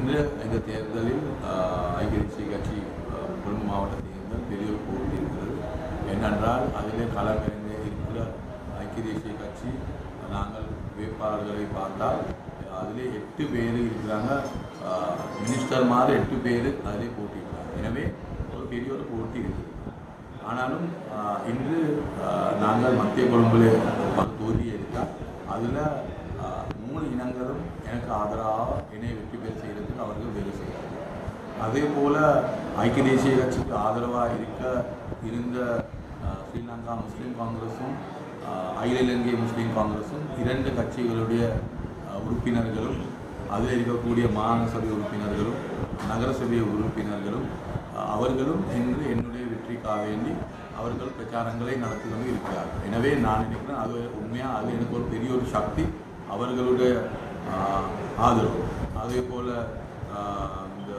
இன்று இந்த தேர்தலில் ஆஹ், ஐக்கிய தேசிய கட்சி ஆஹ், கொழும்பு மாவட்ட தேர்தல் பெரிய ஒரு போட்டி இருக்கிறது என்னென்றால் அதிலே களமிறங்க இருக்கிற ஐக்கிய தேசிய கட்சி நாங்கள் வேட்பாளர்களை பார்த்தால் அதிலே எட்டு பேர் இருக்கிறாங்க ஆஹ், மினிஸ்டர் மாதிரி எட்டு பேர் அதிலே போட்டியிருக்காங்க எனவே ஒரு பெரிய ஒரு போட்டி இருக்குது ஆனாலும் ஆஹ், இன்று ஆஹ், நாங்கள் மத்திய கொழும்புல பல தொகுதி எடுத்தால் அதில் மூணு இனங்களும் எனக்கு ஆதரவாக என்னை வெற்றி பெற செய்கிறதுக்கு அவர்கள் வேலை செய்கிறார்கள் அதே போல் ஐக்கிய தேசிய கட்சிக்கு ஆதரவாக இருக்க இருந்த ஆஹ், ஸ்ரீலங்கா முஸ்லீம் காங்கிரஸும் ஆஹ், அகில இலங்கை முஸ்லீம் காங்கிரஸும் இரண்டு கட்சிகளுடைய ஆஹ், உறுப்பினர்களும் அதில் இருக்கக்கூடிய மாகாண சபை உறுப்பினர்களும் நகரசபை உறுப்பினர்களும் ஆஹ், அவர்களும் இன்று என்னுடைய வெற்றிக்காக வேண்டி அவர்கள் பிரச்சாரங்களை நடத்தி கொண்டு இருக்கிறார்கள் எனவே நான் நினைக்கிறேன் அது உண்மையாக அது எனக்கு ஒரு பெரிய ஒரு சக்தி அவர்களுடைய ஆஹ், ஆதரவு அதே போல் இந்த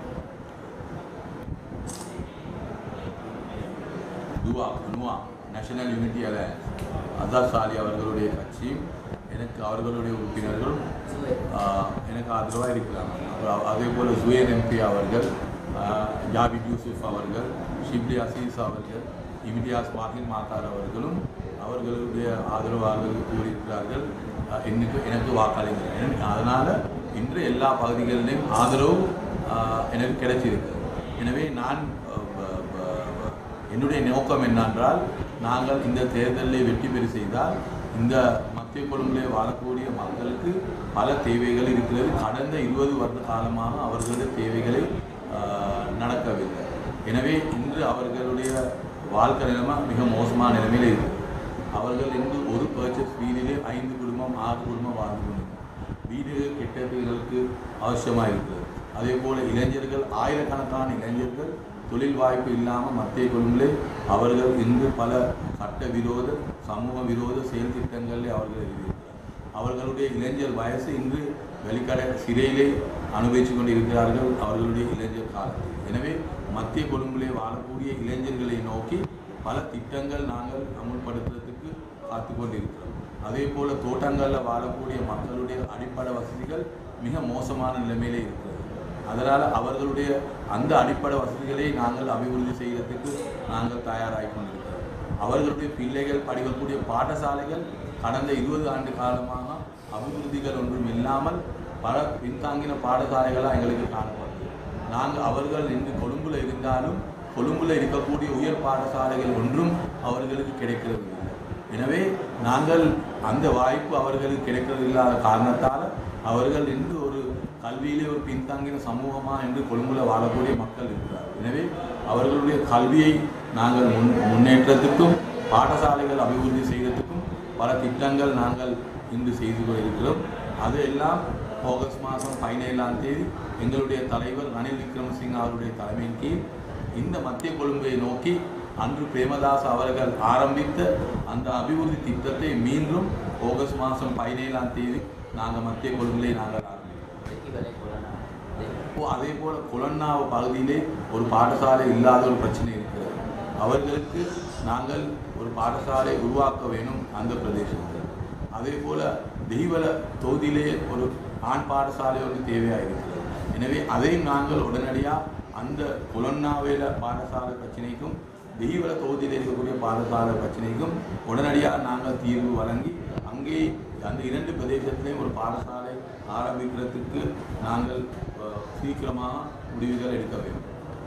துவா நுவா national unity alliance Azath Salley அவர்களுடைய கட்சியும் எனக்கு அவர்களுடைய உறுப்பினர்களும் ஆஹ், எனக்கு ஆதரவாக இருக்கிறாங்க அப்புறம் அதே போல் ஜுயர் எம்பி அவர்கள் ஆஹ், ஜாபித் யூசுப் அவர்கள் ஷிப்லி அசீஸ் அவர்கள் இமிடியாஸ் மார்டின் மாத்தார் அவர்களும் அவர்களுடைய ஆதரவாளர்கள் கூறியிருக்கிறார்கள் ஆஹ், எனக்கு எனக்கு வாக்களிங்க அதனால் இன்று எல்லா பகுதிகளிலும் ஆதரவு ஆஹ், எனக்கு கிடைச்சிருக்கு எனவே நான் ஆஹ், ப- ப- ப- என்னுடைய நோக்கம் என்னென்றால் நாங்கள் இந்த தேர்தலில் வெற்றி பெற செய்தால் இந்த மத்திய கொழும்பிலே வாழக்கூடிய மக்களுக்கு பல தேவைகள் இருக்கிறது கடந்த இருபது வருட காலமாக அவர்களுடைய தேவைகளை ஆஹ், நடக்கவில்லை எனவே இன்று அவர்களுடைய வாழ்க்கை நிலைமை மிக மோசமான நிலைமையில் இருக்குது அவர்கள் இன்று ஒரு பர்ச்சேஸ் வீடிலே ஐந்து குடும்பம் ஆறு குடும்பம் வாழ்ந்து கொண்டிருக்கிறார்கள் வீடு கெட்டதுகளுக்கு அவசியமாக இருக்குது அதே போல் இளைஞர்கள் ஆயிரக்கணக்கான இளைஞர்கள் தொழில் வாய்ப்பு இல்லாமல் மத்திய கொழும்பிலே அவர்கள் இன்று பல சட்ட விரோத சமூக விரோத செயல் திட்டங்களில் அவர்கள் இருக்கிறார் அவர்களுடைய இளைஞர் வயசு இன்று வெளிக்கடை சிறையிலே அனுபவித்து கொண்டிருக்கிறார்கள் அவர்களுடைய இளைஞர் காலத்தில் எனவே மத்திய கொழும்பிலே வாழக்கூடிய இளைஞர்களை நோக்கி பல திட்டங்கள் நாங்கள் அமுல்படுத்துறதுக்கு காத்து கொண்டிருக்கிறோம் அதே போல தோட்டங்களில் வாழக்கூடிய மக்களுடைய அடிப்படை வசதிகள் மிக மோசமான நிலைமையிலே இருக்கிறது அதனால் அவர்களுடைய அந்த அடிப்படை வசதிகளை நாங்கள் அபிவிருத்தி செய்யறதுக்கு நாங்கள் தயாராகி கொண்டிருக்கிறோம் அவர்களுடைய பிள்ளைகள் படிக்கக்கூடிய பாடசாலைகள் கடந்த இருபது ஆண்டு காலமாக அபிவிருத்திகள் ஒன்றும் இல்லாமல் பல பின்தாங்கின பாடசாலைகளாக எங்களுக்கு காணப்படுது நாங்கள் அவர்கள் இன்று கொழும்புல இருந்தாலும் கொழும்புல இருக்கக்கூடிய உயர் பாடசாலைகள் ஒன்றும் அவர்களுக்கு கிடைக்கிறது இல்லை எனவே நாங்கள் அந்த வாய்ப்பு அவர்களுக்கு கிடைக்கிறது இல்லாத காரணத்தால் அவர்கள் இன்று ஒரு கல்வியிலே ஒரு பின்தங்கின சமூகமா என்று கொழும்புல வாழக்கூடிய மக்கள் இருக்கிறார் எனவே அவர்களுடைய கல்வியை நாங்கள் முன் முன்னேற்றத்துக்கும் பாடசாலைகள் அபிவிருத்தி செய்வதற்கும் பல திட்டங்கள் நாங்கள் இன்று செய்து கொண்டிருக்கிறோம் அதையெல்லாம் ஆகஸ்ட் மாதம் பதினேழாம் தேதி எங்களுடைய தலைவர் ரணில் விக்ரமசிங்க அவருடைய தலைமையின் கீழ் இந்த மத்திய கொழும்பை நோக்கி அன்று பிரேமதாஸ் அவர்கள் ஆரம்பித்த அந்த அபிவிருத்தி திட்டத்தை மீண்டும் ஆகஸ்ட் மாதம் பதினேழாம் தேதி நாங்கள் மத்திய கொழும்பிலே நாங்கள் ஆரம்பிக்கிறோம் இப்போ அதே போல குலன்னாவ பகுதியிலே ஒரு பாடசாலை இல்லாத ஒரு பிரச்சனை இருக்கிறது அவர்களுக்கு நாங்கள் ஒரு பாடசாலை உருவாக்க வேணும் அந்த பிரதேசத்தில் அதே போல தெய்வல தொகுதியிலே ஒரு ஆண் பாடசாலை ஒன்று தேவையாக இருக்கிறது எனவே அதையும் நாங்கள் உடனடியாக அந்த குலன்னாவேல பாடசாலை பிரச்சனைக்கும் தெய்வல தொகுதியில் இருக்கக்கூடிய பாடசாலை பிரச்சனைக்கும் உடனடியாக நாங்கள் தீர்வு வழங்கி அங்கே அந்த இரண்டு பிரதேசத்திலையும் ஒரு பாடசாலை ஆரம்பிக்கிறதுக்கு நாங்கள் அஹ், சீக்கிரமாக முடிவுகள் எடுக்க வேண்டும்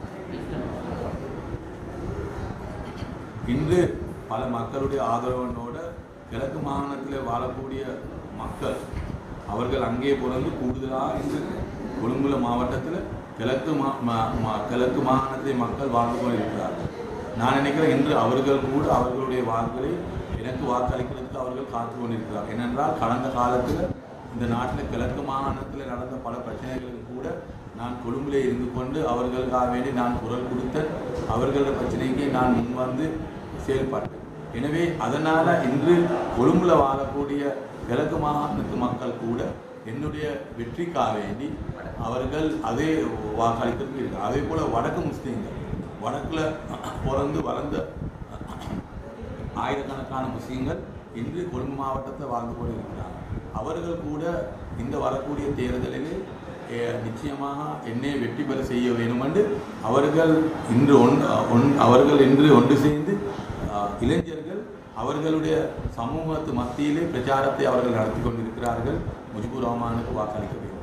இன்று பல மக்களுடைய ஆதரவனோட கிழக்கு மாகாணத்தில் வாழக்கூடிய மக்கள் அவர்கள் அங்கே பிறந்து கூடுதலாக இன்று கொழும்புல மாவட்டத்தில் கிழக்கு மா மா- மா- கிழக்கு மாகாணத்திலே மக்கள் வாழ்ந்து கொண்டு இருக்கிறார்கள் நான் நினைக்கிறேன் இன்று அவர்கள் கூட அவர்களுடைய வாக்குகளை எனக்கு வாக்களிக்கிறதுக்கு அவர்கள் காத்து கொண்டிருக்கிறார் ஏனென்றால் கடந்த காலத்தில் இந்த நாட்டில் கிழக்கு மாகாணத்தில் நடந்த பல பிரச்சனைகளுக்கு கூட நான் கொழும்பிலே இருந்து கொண்டு அவர்களுக்காக வேண்டி நான் குரல் கொடுத்த அவர்களோட பிரச்சனைக்கு நான் முன் வந்து செயல்பட்டேன் எனவே அதனால் இன்று கொழும்புல வாழக்கூடிய கிழக்கு மாகாணத்து மக்கள் கூட என்னுடைய வெற்றிக்காக வேண்டி அவர்கள் அதே வாக்களிக்கிறதுக்கு இருக்கு அதே போல் வடக்கு முஸ்லீம்கள் வடக்கில் பிறந்து வளர்ந்த ஆயிரக்கணக்கான முஸ்லீம்கள் இன்று கொழும்பு மாவட்டத்தில் வாழ்ந்து கொண்டு இருக்கிறாங்க அவர்கள் கூட இந்த வரக்கூடிய தேர்தலில் எ- நிச்சயமாக என்னை வெற்றி பெற செய்ய வேண்டும் என்று அவர்கள் இன்று ஒன் ஒன்- அவர்கள் இன்று ஒன்று சேர்ந்து அஹ், இளைஞர்கள் அவர்களுடைய சமூகத்து மத்தியிலே பிரச்சாரத்தை அவர்கள் நடத்தி கொண்டிருக்கிறார்கள் முஜிபுர் ரஹ்மானுக்கு வாக்களிக்க வேண்டும்